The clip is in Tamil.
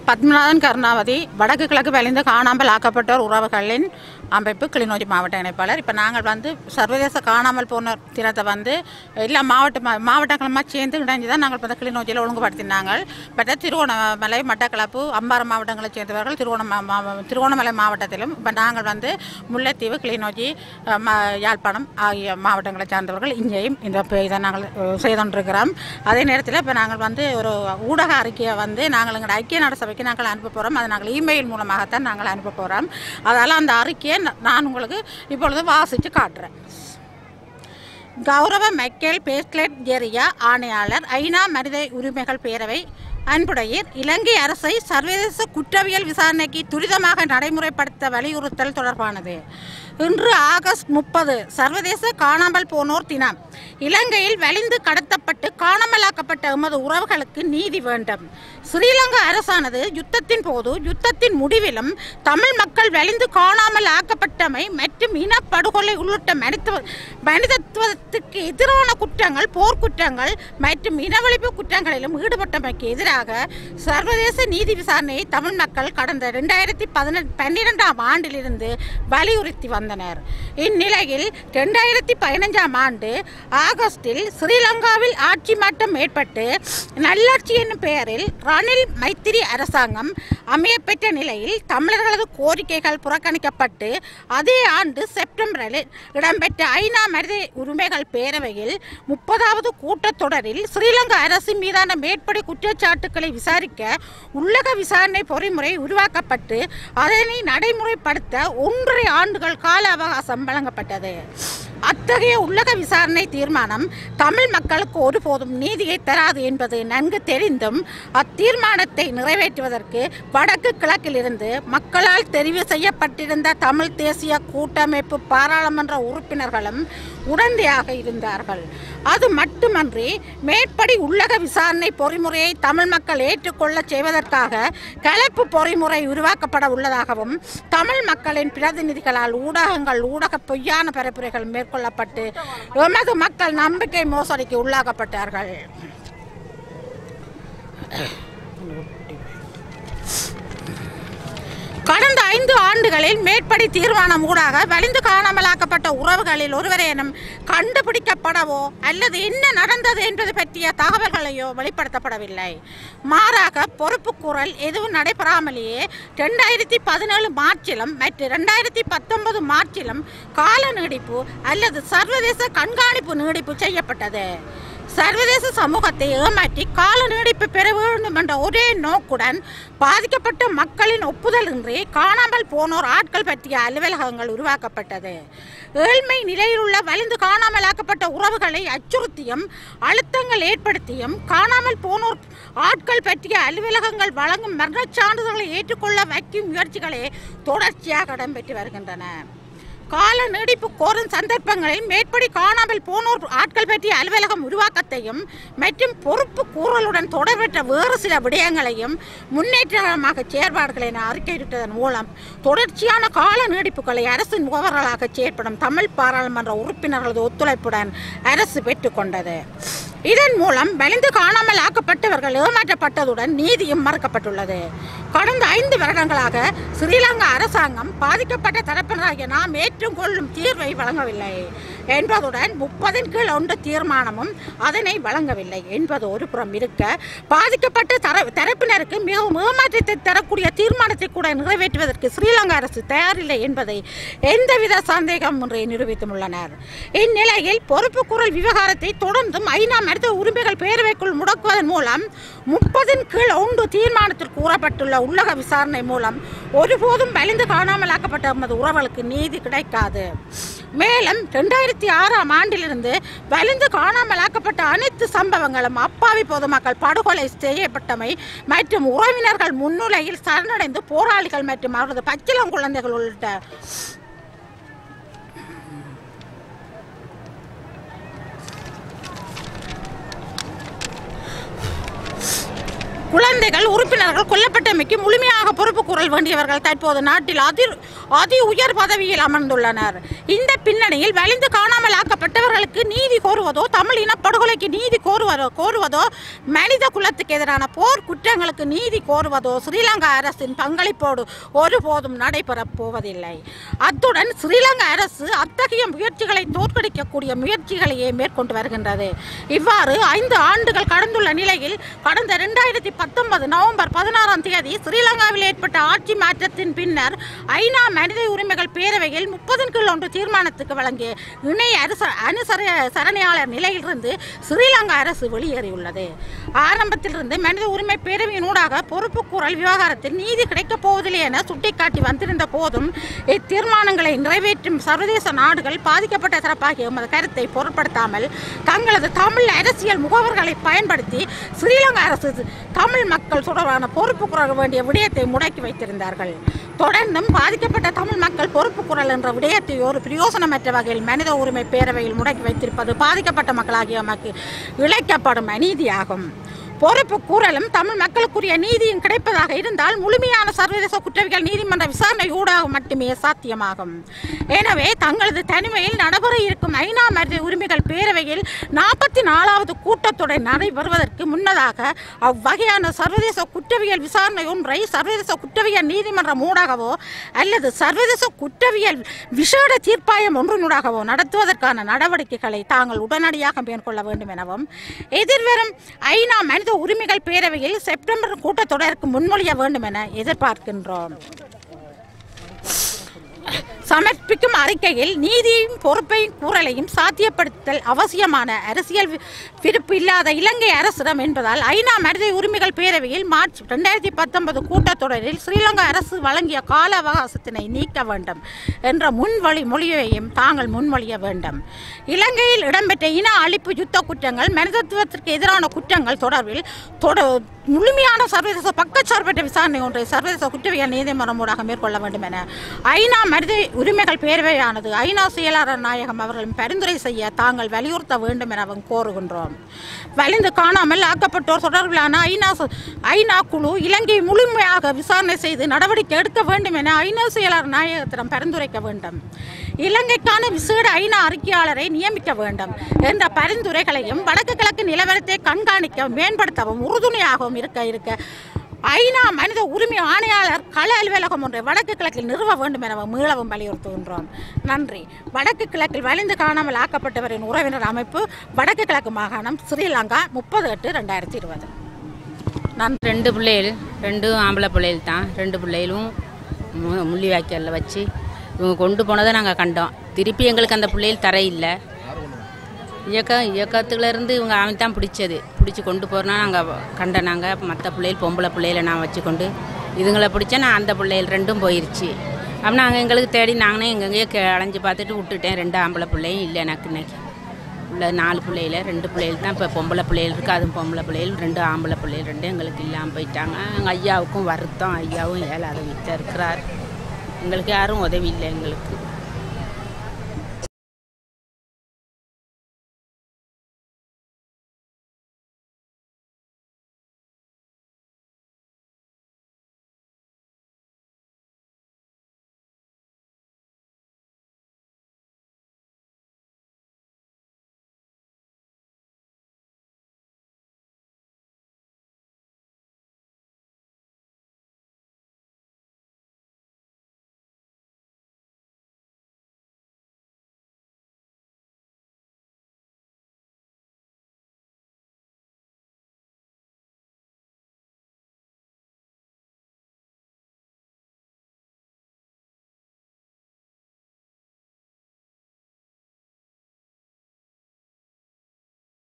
பத்மநாதன் கருணாவதி வடக்கு கிழக்கு வலிந்து காணாமல் ஆக்கப்பட்டோர் உறவுகளின் அமைப்பு கிளிநொச்சி மாவட்ட இணைப்பாளர் இப்போ நாங்கள் வந்து சர்வதேச காணாமல் போனோர் தினத்தை வந்து எல்லா மாவட்ட மா- மாவட்டங்களுமா சேர்ந்து இணைஞ்சு தான் நாங்கள் இப்போ கிளிநொச்சியில் ஒழுங்குபடுத்தினாங்க பட் திருவோணமலை மட்டக்களப்பு அம்பாறை மாவட்டங்களை சேர்ந்தவர்கள் திருவோணம மா- திருவோணமலை மாவட்டத்திலும் இப்போ நாங்கள் வந்து முல்லைத்தீவு கிளிநொச்சி அஹ், ம- யாழ்ப்பாணம் ஆகிய மாவட்டங்களை சார்ந்தவர்கள் இங்கேயும் இந்த ப- இதை நாங்கள் அஹ், செய்து கொண்டிருக்கிறோம் அதே நேரத்தில் இப்போ நாங்கள் வந்து ஒரு ஊடக அறிக்கையை வந்து நாங்கள் எங்கள் ஐக்கிய நாடு சபைக்கு நாங்கள் அனுப்ப போகிறோம் அதை நாங்கள் இமெயில் மூலமாகத்தான் நாங்கள் அனுப்ப போகிறோம் அதால் அந்த அறிக்கையை ந- நான் உங்களுக்கு இப்பொழுது வாசித்து காட்டுறேன் கௌரவ மைக்கேல் பேஸ்லெட் ஜெரியா ஆணையாளர் ஐநா மனித உரிமைகள் பேரவை அன்புடையீர் இலங்கை அரசை சர்வதேச குற்றவியல் விசாரணைக்கு துரிதமாக நடைமுறைப்படுத்த வலியுறுத்தல் தொடர்பானது இன்று ஆகஸ்ட் முப்பது சர்வதேச காணாமல் போனோர் தினம் இலங்கையில் வலிந்து கடத்தப்பட்டு காணாமலாக்கப்பட்ட எமது உறவுகளுக்கு நீதி வேண்டும் ஸ்ரீலங்கா அரசானது யுத்தத்தின் போது யுத்தத்தின் முடிவிலும் தமிழ் மக்கள் வலிந்து காணாமல் ஆக்கப்பட்டமை மற்றும் இனப்படுகொலை உள்ளிட்ட மனித மனிதத்துவத்துக்கு எதிரான குற்றங்கள் போர்க்குற்றங்கள் மற்றும் இனவழிப்பு குற்றங்களிலும் ஈடுபட்டமைக்கு எதிராக சர்வதேச நீதி விசாரணையை தமிழ் மக்கள் கடந்த ரெண்டாயிரத்தி பதினெட்டு பன்னிரெண்டாம் ஆண்டிலிருந்து வலியுறுத்தி வந்தனர் இந்நிலையில் ரெண்டாயிரத்தி பதினஞ்சாம் ஆண்டு ஆகஸ்டில் ஸ்ரீலங்காவில் ஆட்சி மாற்றம் ஏற்பட்டு நல்லாட்சி என்னும் பெயரில் ரணில் மைத்திரி அரசாங்கம் அமையப்பெற்ற நிலையில் தமிழர்களது கோரிக்கைகள் புறக்கணிக்கப்பட்டு அதே ஆண்டு செப்டம்பரில் இடம்பெற்ற ஐநா மனித உரிமைகள் பேரவையில் முப்பதாவது கூட்டத்தொடரில் ஸ்ரீலங்கா அரசு மீதான மேற்படி குற்றச்சாட்டுக்களை விசாரிக்க உள்ளக விசாரணை பொறிமுறை உருவாக்கப்பட்டு அதனை நடைமுறைப்படுத்த ஒன்றரை ஆண்டுகள் கால அவகாசம் வழங்கப்பட்டது அத்தகைய உள்ளக விசாரணை தீர்மானம் தமிழ் மக்களுக்கு ஒருபோதும் நீதியை தராது என்பது நன்கு தெரிந்தும் அத்தீர்மானத்தை நிறைவேற்றுவதற்கு வடக்கு கிழக்கிலிருந்து மக்களால் தெரிவு செய்யப்பட்டிருந்த தமிழ் தேசிய கூட்டமைப்பு பாராளுமன்ற உறுப்பினர்களும் உடந்தையாக இருந்தார்கள் அது மட்டுமன்றி மேற்படி உள்ளக விசாரணை பொறிமுறையை தமிழ் மக்கள் ஏற்றுக்கொள்ள செய்வதற்காக கலப்பு பொறிமுறை உருவாக்கப்பட உள்ளதாகவும் தமிழ் மக்களின் பிரதிநிதிகளால் ஊடகங்கள் ஊடக பொய்யான பரப்புரைகள் மேற்கொள்ளப்பட்டு எமது மக்கள் நம்பிக்கை மோசடிக்கு உள்ளாக்கப்பட்டார்கள் கடந்த ஐந்து ஆண்டுகளில் மேற்படி தீர்மானம் ஊடாக வலிந்து காணாமலாக்கப்பட்ட உறவுகளில் ஒருவரேனும் கண்டுபிடிக்கப்படவோ அல்லது என்ன நடந்தது என்பது பற்றிய தகவல்களையோ வெளிப்படுத்தப்படவில்லை மாறாக பொறுப்புக்கூறல் எதுவும் நடைபெறாமலேயே ரெண்டாயிரத்தி பதினேழு மார்ச்சிலும் மற்றும் ரெண்டாயிரத்தி பத்தொன்பது மார்ச்சிலும் கால நீடிப்பு அல்லது சர்வதேச கண்காணிப்பு நீடிப்பு செய்யப்பட்டது சர்வதேச சமூகத்தை ஏமாற்றி கால நீடிப்பு பெற வேண்டும் என்ற ஒரே நோக்குடன் பாதிக்கப்பட்ட மக்களின் ஒப்புதலின்றி காணாமல் போனோர் ஆட்கள் பற்றிய அலுவலகங்கள் உருவாக்கப்பட்டது ஏழ்மை நிலையில் உள்ள வலிந்து காணாமலாக்கப்பட்ட உறவுகளை அச்சுறுத்தியும் அழுத்தங்கள் ஏற்படுத்தியும் காணாமல் போனோர் ஆட்கள் பற்றிய அலுவலகங்கள் வழங்கும் மரணச் சான்றிதழ்களை ஏற்றுக்கொள்ள வைக்கும் முயற்சிகளே தொடர்ச்சியாக இடம்பெற்று வருகின்றன கால நீடிப்பு கோரும் சந்தர்ப்பங்களில் மேற்படி காணாமல் போனோர் ஆட்கள் பற்றிய அலுவலகம் உருவாக்கத்தையும் மற்றும் பொறுப்பு கூறலுடன் தொடர்பற்ற வேறு சில விடயங்களையும் முன்னேற்றமாக செயற்பாடுகளை என அறிக்கையிட்டதன் மூலம் தொடர்ச்சியான கால நீடிப்புகளை அரசின் முகவர்களாக செயற்படும் தமிழ் பாராளுமன்ற உறுப்பினர்களது ஒத்துழைப்புடன் அரசு பெற்றுக்கொண்டது இதன் மூலம் வலிந்து காணாமல் ஆக்கப்பட்டவர்கள் ஏமாற்றப்பட்டதுடன் நீதியும் மறுக்கப்பட்டுள்ளது கடந்த ஐந்து வருடங்களாக ஸ்ரீலங்கா அரசாங்கம் பாதிக்கப்பட்ட தரப்பினராகிய நாம் ஏற்றுக்கொள்ளும் தீர்வை வழங்கவில்லை என்பதுடன் முப்பதின் கீழ் ஒன்று தீர்மானமும் அதனை வழங்கவில்லை என்பது ஒரு புறம் இருக்க பாதிக்கப்பட்ட தர தரப்பினருக்கு மிகவும் ஏமாற்றத்தை தரக்கூடிய தீர்மானத்தை கூட நிறைவேற்றுவதற்கு ஸ்ரீலங்கா அரசு தயாரில்லை என்பதை எந்தவித சந்தேகமின்றி நிரூபித்துள்ளனர் இந்நிலையில் பொறுப்புக்கூறல் விவகாரத்தை தொடர்ந்தும் ஐநா மனித உரிமைகள் பேரவைக்குள் முடக்குவதன் மூலம் முப்பதின் கீழ் ஒன்று தீர்மானத்தில் கூறப்பட்டுள்ள உள்ளக விசாரணை மூலம் ஒருபோதும் வலிந்து காணாமலாக்கப்பட்ட எமது உறவுகளுக்கு நீதி கிடைக்காது மேலும் ரெண்டாயிரத்தி ஆறாம் ஆண்டிலிருந்து வலிந்து காணாமலாக்கப்பட்ட அனைத்து சம்பவங்களும் அப்பாவி பொதுமக்கள் படுகொலை செய்யப்பட்டமை மற்றும் உறவினர்கள் முன்னிலையில் சரணடைந்து போராளிகள் மற்றும் அவரது பச்சிளம் குழந்தைகள் உள்ளிட்ட குழந்தைகள் உறுப்பினர்கள் கொல்லப்பட்டமைக்கு முழுமையாக பொறுப்பு கூற குரல் வேண்டியவர்கள் தற்போது நாட்டில் அதி அதி உயர் பதவியில் அமர்ந்துள்ளனர் இந்த பின்னணியில் வலிந்து காணாமல் ஆக்கப்பட்டவர்களுக்கு நீதி கோருவதோ தமிழ் இனப்படுகொலைக்கு நீதி கோருவதோ கோருவதோ மனித குலத்துக்கு எதிரான போர் குற்றங்களுக்கு நீதி கோருவதோ ஸ்ரீலங்கா அரசின் பங்களிப்போடு ஒருபோதும் நடைபெறப் போவதில்லை அத்துடன் ஸ்ரீலங்கா அரசு அத்தகைய முயற்சிகளை தோற்கடிக்கக்கூடிய முயற்சிகளையே மேற்கொண்டு வருகின்றது இவ்வாறு ஐந்து ஆண்டுகள் கடந்துள்ள நிலையில் கடந்த இரண்டாயிரத்தி பத்தொன்பது நவம்பர் பதினாறாம் தேதி ஸ்ரீலங்காவில் ஏற்பட்ட ஆட்சி மாற்றத்தின் பின்னர் ஐநா மனித உரிமைகள் பேரவையில் முப்பதன் கீழ் ஒன்று தீர்மானத்துக்கு வழங்கிய இணை அரச அனுசர சரணையாளர் நிலையிலிருந்து ஸ்ரீலங்கா அரசு வெளியேறியுள்ளது ஆரம்பத்திலிருந்து மனித உரிமை பேரவையின் ஊடாக பொறுப்பு கூறல் விவகாரத்தில் நீதி கிடைக்கப் போவதில்லை என சுட்டிக்காட்டி வந்திருந்த போதும் இத்தீர்மானங்களை நிறைவேற்றும் சர்வதேச நாடுகள் பாதிக்கப்பட்ட தரப்பாகிய எமது கருத்தை பொருட்படுத்தாமல் தங்களது தமிழ் அரசியல் முகவர்களை பயன்படுத்தி ஸ்ரீலங்கா அரசு தமிழ் மக்கள் தொடர்பான பொறுப்பு கூற வேண்டிய விடயத்தை முடக்கி வைத்திருந்தார்கள் தொடர்ந்தும் பாதிக்கப்பட்ட தமிழ் மக்கள் பொறுப்பு குரல் என்ற விடயத்தை ஒரு பிரயோசனமற்ற வகையில் மனித உரிமை பேரவையில் முடக்கி வைத்திருப்பது பாதிக்கப்பட்ட மக்களாகிய நமக்கு இழைக்கப்படும் அநீதியாகும் பொறுப்பு கூறலும் தமிழ் மக்களுக்குரிய நீதியும் கிடைப்பதாக இருந்தால் முழுமையான சர்வதேச குற்றவியல் நீதிமன்ற விசாரணை ஊடாக மட்டுமே சாத்தியமாகும் எனவே தங்களது தனிமையில் நடைபெற இருக்கும் ஐநா மனித உரிமைகள் பேரவையில் நாற்பத்தி நாலாவது கூட்டத்தொடர் நடைபெறுவதற்கு முன்னதாக அவ்வகையான சர்வதேச குற்றவியல் விசாரணை ஒன்றை சர்வதேச குற்றவியல் நீதிமன்றம் ஊடாகவோ அல்லது சர்வதேச குற்றவியல் விசேட தீர்ப்பாயம் ஒன்றினூடாகவோ நடத்துவதற்கான நடவடிக்கைகளை தாங்கள் உடனடியாக மேற்கொள்ள வேண்டும் எனவும் எதிர்வரும் ஐநா மனித உரிமைகள் பேரவையில் செப்டம்பர் கூட்டத்தொடருக்கு முன்மொழிய வேண்டும் என எதிர்பார்க்கின்றோம் சமர்ப்பிக்கும் அறிக்கையில் நீதியையும் பொறுப்பையும் கூறலையும் சாத்தியப்படுத்தல் அவசியமான அரசியல் வி- விருப்பு இல்லாத இலங்கை அரசிடம் என்பதால் ஐநா மனித உரிமைகள் பேரவையில் மார்ச் ரெண்டாயிரத்தி பத்தொன்பது கூட்டத்தொடரில் ஸ்ரீலங்கா அரசு வழங்கிய கால அவகாசத்தினை நீக்க வேண்டும் என்ற முன்வழி மொழியையும் தாங்கள் முன்மொழிய வேண்டும் இலங்கையில் இடம்பெற்ற இன அழிப்பு யுத்த குற்றங்கள் மனிதத்துவத்திற்கு எதிரான குற்றங்கள் தொடர்பில் தொட முழுமையான சர்வதேச பக்கச்சார்பற்ற விசாரணை ஒன்றை சர்வதேச குற்றவியல் நீதிமன்றம் ஊடாக மேற்கொள்ள வேண்டும் என ஐநா மனித உரிமைகள் பேரவையானது ஐநா செயலாளர் நாயகம் அவர்களும் பரிந்துரை செய்ய தாங்கள் வலியுறுத்த வேண்டும் என அவங்க கோருகின்றோம் வலிந்து காணாமல் ஆக்கப்பட்டோர் தொடர்பிலான ஐநா ச- ஐநா குழு இலங்கை முழுமையாக விசாரணை செய்து நடவடிக்கை எடுக்க வேண்டும் என ஐநா செயலாளர் நாயகத்திடம் பரிந்துரைக்க வேண்டும் இலங்கைக்கான விசேட ஐநா அறிக்கையாளரை நியமிக்க வேண்டும் என்ற பரிந்துரைகளையும் வடக்கு கிழக்கு நிலவரத்தை கண்காணிக்க மேம்படுத்தவும் உறுதுணையாகவும் இருக்க இருக்க ஐநா மனித உரிமை ஆணையாளர் கள அலுவலகம் ஒன்றை வடக்கு கிழக்கில் நிறுவ வேண்டும் என மீளவும் வலியுறுத்துகின்றோம் நன்றி வடக்கு கிழக்கில் வலிந்து காணாமல் ஆக்கப்பட்டவரின் உறவினர் அமைப்பு வடக்கு கிழக்கு மாகாணம் ஸ்ரீலங்கா முப்பது எட்டு ரெண்டாயிரத்தி இருபது நன்றி ரெண்டு பிள்ளைகள் ரெண்டும் ஆம்பளை பிள்ளைகள் தான் ரெண்டு பிள்ளைகளும் மு- முள்ளி வாய்க்காலில் வச்சு இவங்க கொண்டு போனதை நாங்கள் கண்டோம் திருப்பி எங்களுக்கு அந்த பிள்ளைகள் தர இல்லை இயக்கம் இயக்கத்துலேருந்து இவங்க அவன் தான் பிடிச்சது பிடிச்சி கொண்டு போகிறனா நாங்கள் கண்ட நாங்கள் மற்ற பிள்ளைகள் பொம்பளை பிள்ளைகளை நான் வச்சுக்கொண்டு இதுங்களை பிடிச்சா நான் அந்த பிள்ளைகள் ரெண்டும் போயிருச்சு அப்போ நாங்கள் எங்களுக்கு தேடி நாங்களே எங்கெங்கேயோ கே அலைஞ்சு பார்த்துட்டு விட்டுட்டேன் ரெண்டு ஆம்பளை பிள்ளையும் இல்லை எனக்கு இன்னைக்கு உள்ள நாலு பிள்ளைகள ரெண்டு பிள்ளைகள் தான் இப்போ பொம்பளை பிள்ளைகள் இருக்குது அதுவும் பொம்பளை பிள்ளைகள் ரெண்டு ஆம்பளை பிள்ளைகள் ரெண்டும் எங்களுக்கு இல்லாமல் போயிட்டாங்க எங்கள் ஐயாவுக்கும் வருத்தம் ஐயாவும் ஏழாவது வீட்டில் இருக்கிறார் எங்களுக்கு யாரும் உதவி இல்லை எங்களுக்கு